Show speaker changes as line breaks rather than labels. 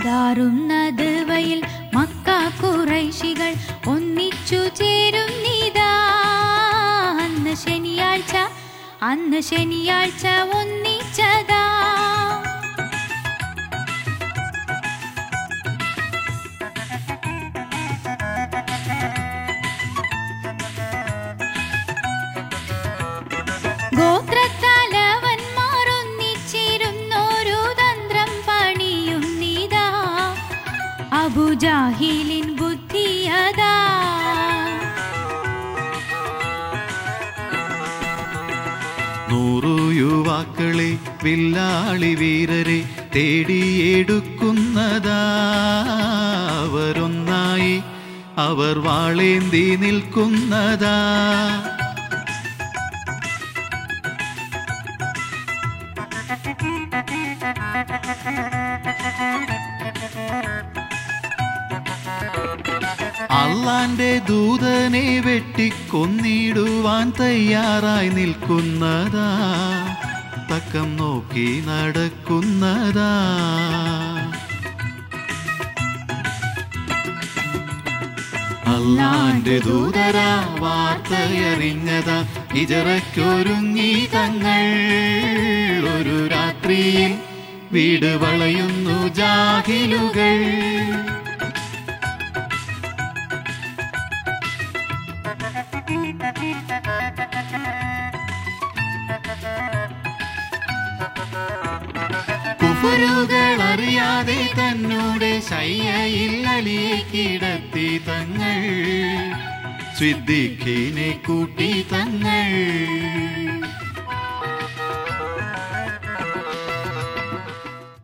ദാറുന്നത് വയിൽ Mecca കുറൈശികൾ ഒന്നിച്ചു ചേരും നീതാ അന്ന് ശനിയാഴ്ച അന്ന് ശനിയാഴ്ച ഒന്നിച്ചതാ ഗോത്രത്തലവന്മാർ ഒന്നിച്ചിരുന്നോരു തന്ത്രം പണിയും നീതാ അബുജാഹിലിൻ ബുദ്ധിയതാ
നൂറു യുവാക്കളെ വില്ലാളി വീരരെ തേടിയെടുക്കുന്നതാ അവരൊന്നായി അവർ വാളേന്തി നിൽക്കുന്നതാ അള്ളാന്റെ ദൂതനെ വെട്ടിക്കൊന്നിടുവാൻ തയ്യാറായി നിൽക്കുന്നതാ തക്കം നോക്കി നടക്കുന്നതാ അള്ളാന്റെ ദൂതരാ വാർത്തയറിഞ്ഞതാ ഇജറയ്ക്കൊരുങ്ങി തങ്ങൾ ഒരു രാത്രിയിൽ വീട് വളയുന്നു ജാഹിലുകൾ കുഫറുകൾ അറിയാതെ തന്നോട് ശയ്യയിൽ അലിയെ കിടത്തി തങ്ങൾ സിദ്ദീഖിനെ കൂട്ടി തങ്ങൾ